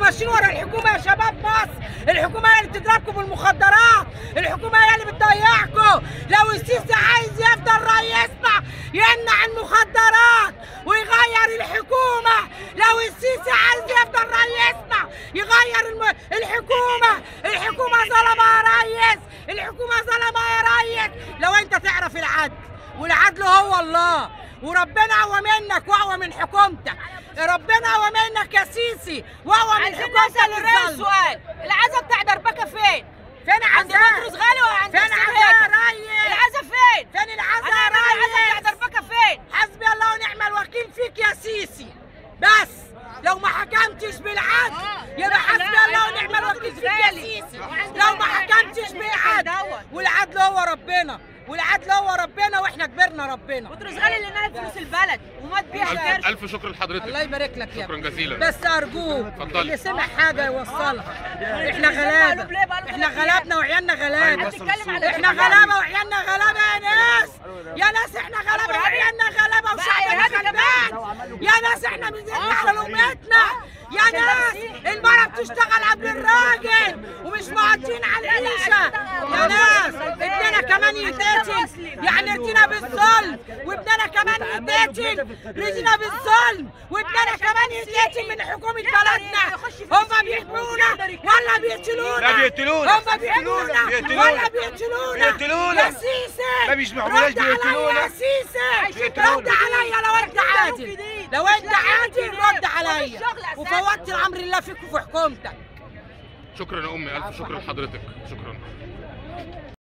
ماشيين ورا الحكومه يا شباب مصر الحكومه هي اللي بتضربكم بالمخدرات الحكومه هي اللي بتضيعكم لو السيسي عايز يفضل رئيسنا يمنع المخدرات ويغير الحكومه لو السيسي عايز يفضل رئيسنا يغير الم... الحكومه الحكومه ظلمه يا ريس الحكومه ظلمه يا ريس لو انت تعرف العدل والعدل هو الله وربنا اقوى منك واقوى من حكومتك ربنا اقوى منك يا سيسي واقوى من عايزين حكومتك نسال الرئيس الظالمة. سؤال العزا بتاع دربكه فين؟ فين عند عزاء بطرس غالي ولا عند فين حسين عزاء يا هيكل؟ ريس العزا فين؟ فين العزاء انا يا العزا بتاع ريس دربكه فين؟ حسبي الله ونعم الوكيل فيك يا سيسي بس لو ما حكمتش بالعدل يبقى حسبي الله ونعم الوكيل فيك يا سيسي لو ما حكمتش بالعدل والعدل هو ربنا والعدل هو ربنا واحنا كبرنا ربنا بطرس غالي اللي نهب فلوس البلد ومات بيها ألف, كارثه ألف شكر لحضرتك الله يبارك لك يا شكرا ابني. جزيلا بس ارجوك اتفضلي. اللي سمع حاجه يوصلها احنا غلابه احنا غلابنا وعيالنا غلابه هتتكلم على احنا غلابه وعيالنا غلابه يا ناس يا ناس احنا غلابه وعيالنا غلابه وشعبنا غلبان يا ناس احنا بنزلنا على امتنا يا ناس المرأة بتشتغل قبل الراجل ومش معطين على العيشة يا ناس ابننا كمان يتقتل يعني رجينا بالظلم وابننا كمان يتقتل رجينا بالظلم وابننا كمان يتقتل من حكومة بلدنا هم بيحمونا ولا بيقتلونا لا بيقتلونا. هم بيحمونا بيقتلونا. ولا بيقتلونا بيقتلونا. يا سيسي ما بيسمعوناش رد عليا بيقتلونا. يا سيسي بيقتلونا. رد عليا لو انت عادل لو انت عادل رد عليا وفوضت الامر الله فيك وفي حكومتك شكرا يا امي الف شكر لحضرتك شكرا